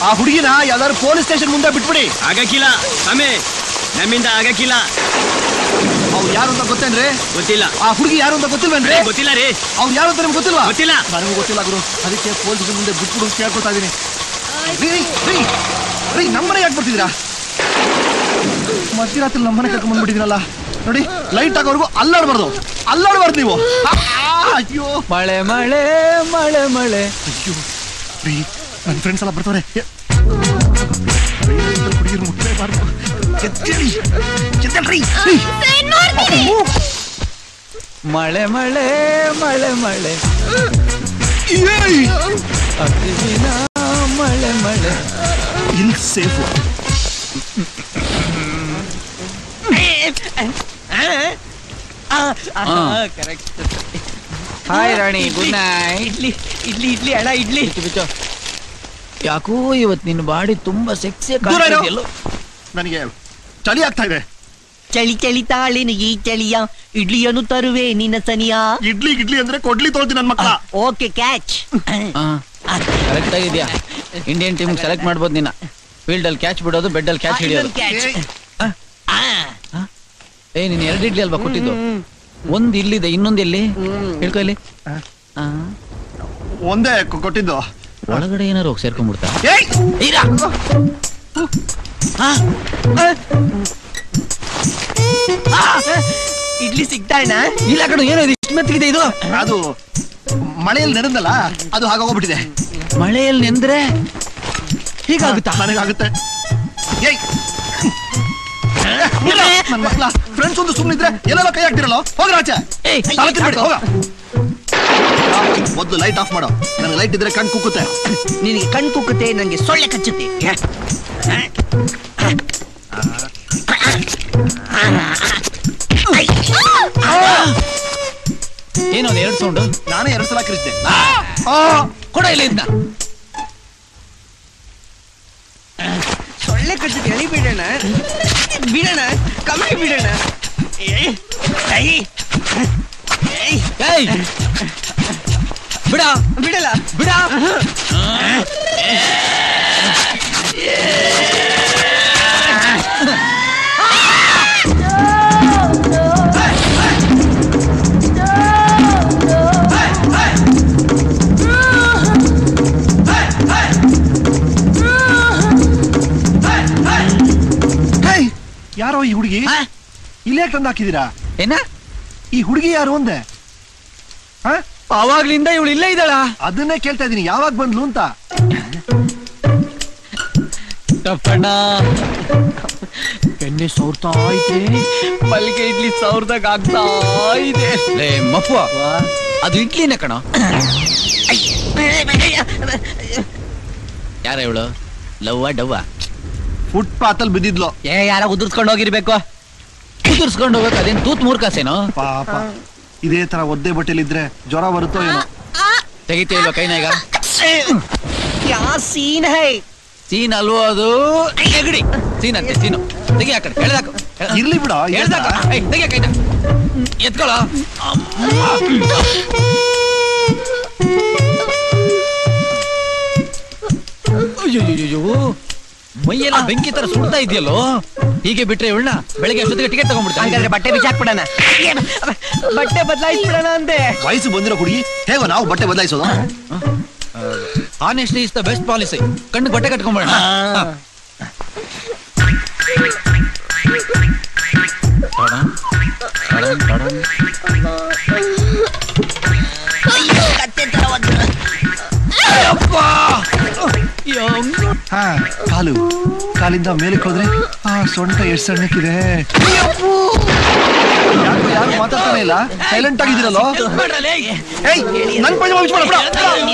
ಆ ಹುಡುಗಿನ ಯಾವ್ದಾದ್ರು ಪೊಲೀಸ್ ಸ್ಟೇಷನ್ ಮುಂದೆ ಬಿಟ್ಬಿಡಿ ಆಗಕ್ಕಿಲ್ಲ ಸ್ವಾಮಿ ನಮ್ಮಿಂದ ಆಗಕ್ಕಿಲ್ಲ ಅವ್ರು ಯಾರು ಅಂತ ಗೊತ್ತೇನ್ರಿ ಗೊತ್ತಿಲ್ಲ ಆ ಹುಡುಗಿ ಯಾರು ಅಂತ ಗೊತ್ತಿಲ್ವೇನ್ರಿ ಏ, ಗೊತ್ತಿಲ್ಲ ರೀ ಅವ್ರು ಯಾರು ಅಂತ ನಿಮ್ಗೆ ಗೊತ್ತಿಲ್ವಾ ಗೊತ್ತಿಲ್ಲ ನನಗೂ ಗೊತ್ತಿಲ್ಲ ಗುರು ಅದಕ್ಕೆ ಪೊಲೀಸ್ ಮುಂದೆ ಬಿಟ್ಬಿಡು ಅಂತ ಕೇಳ್ಕೊತಾ ಇದೀನಿ ರೀ ರೀ ರೀ ನಮ್ಮನೆ ಯಾಕೆ ಬರ್ತಿದ್ದೀರಾ ಮಧ್ಯರಾತ್ರಿ ನಮ್ಮನೆ ಕರ್ಕೊಂಡ್ ಬಂದ್ಬಿಟ್ಟಿದ್ದೀರಲ್ಲ ನೋಡಿ ಲೈಟ್ ಆಗೋವರೆಗೂ ಅಲ್ಲಾಡ್ಬಾರ್ದು ಅಲ್ಲಾಡ್ಬಾರ್ದು ನೀವು ಆ, ಆ, ಅಯ್ಯೋ ಮಳೆ ಮಳೆ ಮಳೆ ಮಳೆ ಅಯ್ಯೋ ರೀ ನನ್ನ ಫ್ರೆಂಡ್ಸ್ ಎಲ್ಲ ಬರ್ತಾರೆ ಹುಡುಗಿರು ಮುಟ್ಟಲೇಬಾರ್ದು ಎದ್ದೇಳಿ ಎದ್ದೇಳ್ರಿ ರೀ. ಅಯ್ಯೋ. ಮಳೆ ಮಳೆ ಮಳೆ ಮಳೆ ಏಯ್! ಹಸಿವಿನ ಮಳೆ ಮಳೆ ಇಲ್ಲಿ safe hi Rani good night idli idli idli ಅಣ್ಣ ಇಡ್ಲಿ ಬಿಚ್ಚು ಯಾಕೋ ಇವತ್ತು ನಿನ್ನ ಬಾಡಿ ತುಂಬಾ ಸೆಕ್ಸಿ ದೂರ ಇರು. ನನಗೆ ಚಳಿ ಆಗ್ತಾ ಇದೆ ಚಳಿ ಚಳಿ ತಾಳಿನ ಈ ಚಳಿಯ ಇಡ್ಲಿಯನ್ನು ತರುವೆ ನಿನ್ನ ಸನಿಯ ಇಡ್ಲಿ ಗಿಡ್ಲಿ ಅಂದ್ರೆ ಕೊಡ್ಲಿ ತೊಳ್ತೀನಿ ನನ್ನ ಮಕ್ಕಳ ಓಕೆ ಕ್ಯಾಚ್ ಕರೆಕ್ಟ್ ಆಗಿದ್ಯಾ ಇಂಡಿಯನ್ ಟೀಮ್ ಸೆಲೆಕ್ಟ್ ಮಾಡ್ಬೋದು ನಿನ್ನ ಫೀಲ್ಡ್ ಅಲ್ಲಿ ಕ್ಯಾಚ್ ಬಿಡೋದು ಬೆಡ್ ಅಲ್ಲಿ ಕ್ಯಾಚ್ ಹಿಡಿಯೋದು ಕ್ಯಾಚ್ ಏ ನೀನ್ ಎರಡು ಇಡ್ಲಿ ಅಲ್ವಾ ಕೊಟ್ಟಿದ್ದು ಒಂದ್ ಇಲ್ಲಿದೆ ಇನ್ನೊಂದ್ ಎಲ್ಲಿ ಹೇಳ್ಕೊ ಇಲ್ಲಿ ಆ, ಒಂದೇ ಕೊ- ಕೊಟ್ಟಿದ್ದು ಒಳಗಡೆ ಏನಾರು ಹೋಗಿ ಸೇರ್ಕೊಂಡ್ಬಿಡ್ತಾ ಏಯ್! ಇರಾ ಇಡ್ಲಿ ಸಿಗ್ತಾಣ ಇಲ್ಲ ಕಣು ಏನೋ ಇದು ಇಷ್ಟು ಮೆತ್ತಗಿದೆ ಇದು ಅದು ಮಳೆಯಲ್ಲಿ ನೆನೆದಲ್ಲ ಅದು ಹಾಗೋಗ್ಬಿಟ್ಟಿದೆ ಮಳೆಯಲ್ಲಿ ನೆಂದ್ರೆ ಹೀಗಾಗುತ್ತಾ ನನಗಾಗುತ್ತೆ ಏಯ್ ನನ್ನ ಮಕ್ಕಳ ಫ್ರೆಂಡ್ಸ್ ಒಂದು ಸುಮ್ಮನಿದ್ರೆ ಎಲ್ಲೆಲ್ಲ ಕೈ ಹಾಕ್ತಿರಲ್ಲ ಹೋಗ್ರ ಆಚೆ ಏಯ್, ತಲೆ ತಿನ್ಬೇಡಿ, ಹೋಗ ಮೊದ್ಲು ಲೈಟ್ ಆಫ್ ಮಾಡೋ ನನಗೆ ಲೈಟ್ ಇದ್ರೆ ಕಣ್ ಕುಕ್ಕುತ್ತೆ ನಿನಗೆ ಕಣ್ ಕುಕ್ಕುತ್ತೆ ನಂಗೆ ಸೊಳ್ಳೆ ಕಚ್ಚುತ್ತೆ ಏನೋ ಒಂದ್ ಎರಡು ಸೌಂಡ್ ನಾನೇ ಎರಡು ಸಲ ಕಿರಿಸಿದೆ ಕೊಡ ಇಲ್ಲ ಇದನ್ನ ಸೊಳ್ಳೆ ಕಚ್ಚುತ್ತೆ ಎಳಿ ಬಿಡೋಣ ಬಿಡೋಣ ಕಮ್ಮಿ ಬಿಡೋಣ ಏಯ್ ಬಿಡ ಬಿಡಲ್ಲ ಬಿಡ ಹೇಯ್ ಯಾರೋ ಈ ಹುಡುಗಿ ಆ? ಇಲ್ಲೇ ತಂದು ಹಾಕಿದೀರಾ ಏನ ಈ ಹುಡುಗಿ ಯಾರು ಅಂದೆ ಹ? ಅವಾಗ್ಲಿಂದ ಇವಳು ಇಲ್ಲೇ ಇದ್ದಾಳ ಅದನ್ನೇ ಕೇಳ್ತಾ ಇದೀನಿ ಯಾವಾಗ ಬಂದ್ಲು ಅಂತ ಟಪ್ಪಣ್ಣ ಎಣ್ಣೆ ಸೌರ್ತಾ ಐತೆ ಮಲ್ಲಿಗೆ ಇಡ್ಲಿ ಸಾವಿರದಾಗ ಆಗ್ತಾ ಇದೆ ಲೇ ಮಪ್ಪು ಅದು ಇಡ್ಲಿನ ಕಣ ಯಾರ ಇವಳು ಲವ್ವ ಡವ್ವ ಫುಟ್ಪಾತ್ ಅಲ್ಲಿ ಬಿದ್ದಿದ್ಲು ಏ ಯಾರ ಉದುರ್ಸ್ಕೊಂಡು ಹೋಗಿರ್ಬೇಕು ಕುದುರ್ಸ್ಕೊಂಡು ಹೋಗ್ಬೇಕು ಅದೇನ್ ತೂತ್ ಮೂರ್ಕಾಸೇನೋ ಪಾಪ ಇದೇ ತರ ಒದ್ದೆ ಬಟ್ಟೆಲಿ ಇದ್ರೆ ಜ್ವರ ಬರುತ್ತೋ ಏನೋ ತೆಗಿತೇ ಇಲ್ವಾ ಕೈನ ಈಗ ಯಾ ಸೀನ್ ಹೈ ಸೀನ್ ಅಲ್ವೋ ಅದು ನೆಗಡಿ ಸೀನ್ ಅಂತೆ ಸೀನು ತೆಗಿ ಆ ಕಡೆ ಎಳ್ದಾಕು ಇರ್ಲಿ ಬಿಡ ಎಳ್ದಾಕು ಏಯ್, ತೆಗಿ ಕೈನ ಎತ್ಕೊಳ ಅಯ್ಯೋ ಮೈಯೆಲ್ಲ ಬೆಂಕಿ ತರ ಸುಡ್ತಾ ಇದೆಯಲ್ಲೋ ಹೀಗೆ ಬಿಟ್ರೆ ಇವಳನ್ನ ಬೆಳಗ್ಗೆ ಅಷ್ಟೊತ್ತಿಗೆ ಟಿಕೆಟ್ ಹಂಗಾದ್ರೆ ತಗೊಂಡ್ಬಿಡ್ತಾರೆ ಬಟ್ಟೆ ಬಿಚ್ಚಾಕ್ಬಿಡಣ ಬಟ್ಟೆ ಬದಲಾಯಿಸ್ಬಿಡಣ ಅಂದೆ ವಯಸ್ಸು ಬಂದಿರೋ ಹುಡುಗಿ ಹೇಗೋ ನಾವು ಬಟ್ಟೆ ಬದಲಾಯಿಸೋದು honestly is the best policy ಕಣ್ಣು ಬಟ್ಟೆ ಕಟ್ಕೊಂಡ್ಬಿಡೋಣ ಹಾ ಕಾಲು ಕಾಲಿಂದ ಮೇಲಕ್ಕೆ ಹೋದ್ರೆ ಆ ಸೊಂಟ ಎಷ್ಟು ಸಣ್ಣಕ್ಕಿದೆ ಯಾಕೋ ಯಾರು ಮಾತಾಡ್ತಾನೆ ಇಲ್ಲ ಸೈಲೆಂಟ್ ಆಗಿದ್ದೀರಲ್ಲೋ ಏಯ್ ನನ್ ಪೈಜಾಮ ಬಿಚ್ಬೇಡ, ಬಿಡ.